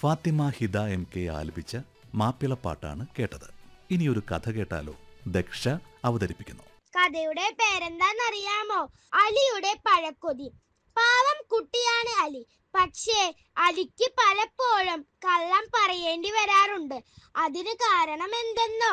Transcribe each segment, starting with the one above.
Fathima ഹിദ M K ആലപിച്ച മാപ്പിളപ്പാട്ടാണ് കേട്ടത് ഇനിയൊരു കഥ കേട്ടാലോ ദക്ഷ അവതരിപ്പിക്കുന്നു കഥയുടെ പേരെന്താന്നറിയാമോ അലിയുടെ പഴക്കൊതി പാവം കുട്ടിയാണ് അലി പക്ഷേ അലിക്ക് പലപ്പോഴും കള്ളം പറയേണ്ടി വരാറുണ്ട് അതിന് കാരണം എന്തെന്നോ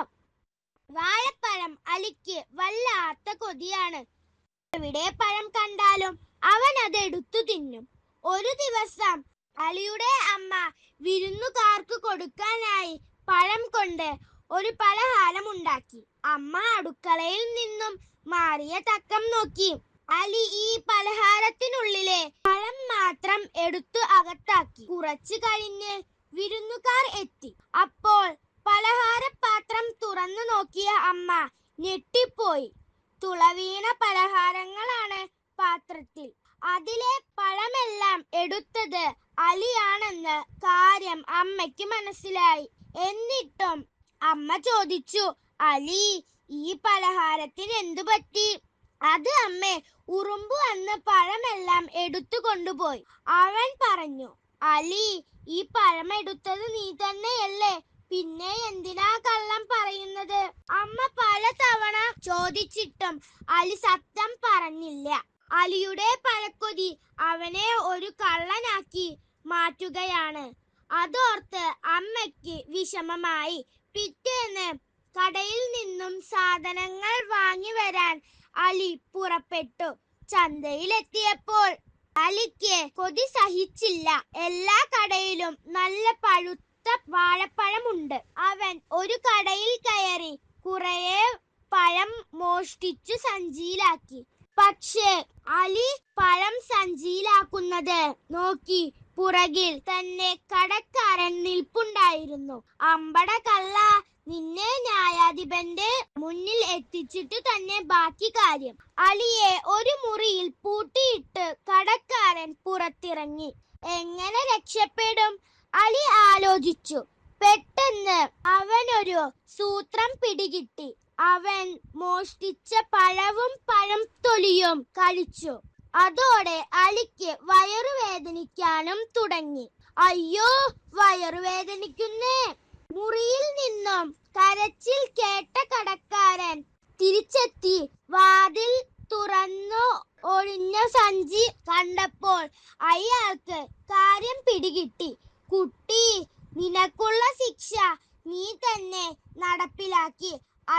വാഴപ്പഴം അലിക്ക് വല്ലാത്ത കൊതിയാണ് എവിടെ പഴം കണ്ടാലും അവൻ അത് എടുത്തു തിന്നും ഒരു ദിവസം അലിയുടെ അമ്മ വിരുന്നുകാർക്ക് കൊടുക്കാനായി പഴം കൊണ്ട് ഒരു പലഹാരം ഉണ്ടാക്കി അമ്മ അടുക്കളയിൽ നിന്നും മാറിയ തക്കം നോക്കി അലി ഈ പലഹാരത്തിനുള്ളിലെ പഴം മാത്രം എടുത്തു അകത്താക്കി കുറച്ചു കഴിഞ്ഞ് വിരുന്നുകാർ എത്തി അപ്പോൾ പലഹാരപാത്രം തുറന്നു നോക്കിയ അമ്മ ഞെട്ടിപ്പോയി തുളവീണ പലഹാരങ്ങളാണ് പാത്രത്തിൽ അതിലെ പഴമെല്ലാം എടുത്തത് അലിയാണെന്ന് കാര്യം അമ്മയ്ക്ക് മനസ്സിലായി എന്നിട്ടും അമ്മ ചോദിച്ചു അലി ഈ പലഹാരത്തിന് എന്തു പറ്റി അത് അമ്മേ ഉറുമ്പു വന്ന് പഴമെല്ലാം എടുത്തു കൊണ്ടുപോയി അവൻ പറഞ്ഞു അലി ഈ പഴം എടുത്തത് നീ തന്നെയല്ലേ പിന്നെ എന്തിനാ കള്ളം പറയുന്നത് അമ്മ പല തവണ ചോദിച്ചിട്ടും അലി സത്യം പറഞ്ഞില്ല അലിയുടെ പഴക്കൊതി അവനെ ഒരു കള്ളനാക്കി മാറ്റുകയാണ് അതോർത്ത് അമ്മയ്ക്ക് വിഷമമായി പിറ്റേന്ന് കടയിൽ നിന്നും സാധനങ്ങൾ വാങ്ങി വരാൻ അലി പുറപ്പെട്ടു ചന്തയിലെത്തിയപ്പോൾ അലിക്ക് കൊതി സഹിച്ചില്ല എല്ലാ കടയിലും നല്ല പഴുത്ത വാഴപ്പഴമുണ്ട് അവൻ ഒരു കടയിൽ കയറി കുറേ പഴം മോഷ്ടിച്ചു സഞ്ചിയിലാക്കി പക്ഷേ അലി പഴം സഞ്ചിയിലാക്കുന്നത് നോക്കി പുറകിൽ തന്നെ കടക്കാരൻ നിൽപ്പുണ്ടായിരുന്നു അമ്പട കള്ള നിന്നെ ന്യായാധിപന്റെ മുന്നിൽ എത്തിച്ചിട്ട് തന്നെ ബാക്കി കാര്യം അലിയെ ഒരു മുറിയിൽ പൂട്ടിയിട്ട് കടക്കാരൻ പുറത്തിറങ്ങി എങ്ങനെ രക്ഷപ്പെടും അലി ആലോചിച്ചു പെട്ടെന്ന് അവനൊരു സൂത്രം പിടികിട്ടി അവൻ മോഷ്ടിച്ച പഴവും പഴം തൊലിയും കഴിച്ചു അതോടെ അലിക്ക് വയറുവേദനിക്കാനും തുടങ്ങി അയ്യോ വയറുവേദനിക്കുന്നേ മുറിയിൽ നിന്നും കരച്ചിൽ കേട്ട കടക്കാരൻ തിരിച്ചെത്തി വാതിൽ തുറന്നു ഒഴിഞ്ഞ സഞ്ചി കണ്ടപ്പോൾ അയാൾക്ക് കാര്യം പിടികിട്ടി കുട്ടി നിനക്കുള്ള ശിക്ഷ നീ തന്നെ നടപ്പിലാക്കി